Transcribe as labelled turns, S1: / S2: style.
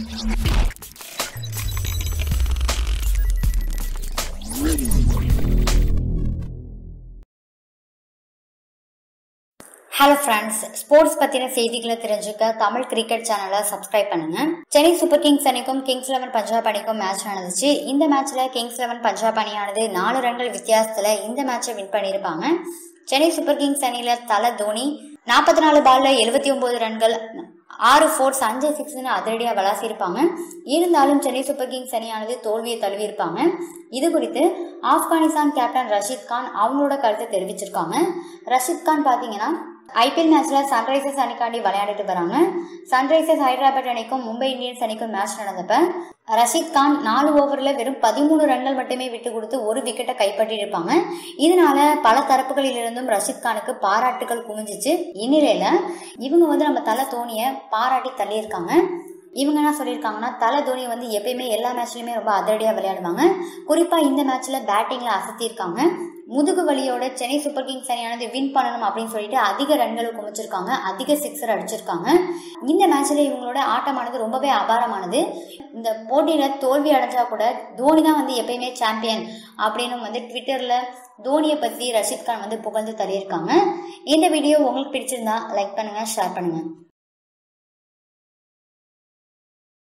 S1: hello friends sports பத்தின செய்திகளை தெரிஞ்சுக்க தமிழ் கிரிக்கெட் சேனலை சப்ஸ்கிரைப் பண்ணுங்க சென்னை சூப்பர் கிங்ஸ் அணிக்கும் கிங்ஸ் லெவன் பஞ்சாப் அணிக்கும் மேட்ச் நடந்துச்சு இந்த மேட்ச்ல கிங்ஸ் லெவன் பஞ்சாப் அணியானது நாலு ரன்கள் வித்தியாசத்துல இந்த மேட்சை வின் பண்ணியிருப்பாங்க சென்னை சூப்பர் கிங்ஸ் அணியில தல தோனி நாற்பத்தி நாலு பால்ல எழுபத்தி ஒன்பது ரன்கள் ஆறு ஃபோர்ஸ் அஞ்சு சிக்ஸ்னு அதிரடியாக விளாசியிருப்பாங்க இருந்தாலும் சென்னை சூப்பர் கிங்ஸ் அணியானது தோல்வியை தழுவியிருப்பாங்க இது குறித்து ஆப்கானிஸ்தான் கேப்டன் ரஷீத் கான் அவங்களோட கருத்தை தெரிவிச்சிருக்காங்க ரஷீத் கான் பார்த்தீங்கன்னா ஐபிஎல் மேட்ச்ல சன்ரைசர்ஸ் அணிக்காண்டி விளையாடிட்டு வராங்க சன்ரைசர்ஸ் ஹைதராபாத் அணிக்கும் மும்பை இந்தியன்ஸ் அணிக்கும் மேட்ச் நடந்தப்ப ரஷீத் கான் நாலு ஓவர்ல வெறும் பதிமூணு ரன்கள் மட்டுமே விட்டு கொடுத்து ஒரு விக்கெட்டை கைப்பற்றியிருப்பாங்க இதனால பல தரப்புகளில் இருந்தும் ரஷீத் கானுக்கு பாராட்டுகள் குவிஞ்சிச்சு இந்நிலையில இவங்க வந்து நம்ம தலை தோனியை பாராட்டி தள்ளியிருக்காங்க இவங்க என்ன சொல்லியிருக்காங்கன்னா தலை தோனி வந்து எப்பயுமே எல்லா மேட்ச்லையுமே ரொம்ப அதிரடியாக விளையாடுவாங்க குறிப்பாக இந்த மேட்ச்சில் பேட்டிங்கில் அசத்தியிருக்காங்க முதுகு வலியோட சென்னை சூப்பர் கிங்ஸ் அணியானது வின் பண்ணணும் அப்படின்னு சொல்லிட்டு அதிக ரன்களை குமிச்சிருக்காங்க அதிக சிக்ஸர் அடிச்சிருக்காங்க இந்த மேட்ச்ல இவங்களோட ஆட்டமானது ரொம்பவே அபாரமானது இந்த போட்டியில தோல்வி அடைஞ்சா கூட தோனி தான் வந்து எப்பயுமே சாம்பியன் அப்படின்னு வந்து ட்விட்டர்ல தோனியை பத்தி ரஷீத் கான் வந்து புகழ்ந்து தள்ளியிருக்காங்க இந்த வீடியோ உங்களுக்கு பிடிச்சிருந்தா லைக் பண்ணுங்க ஷேர் பண்ணுங்க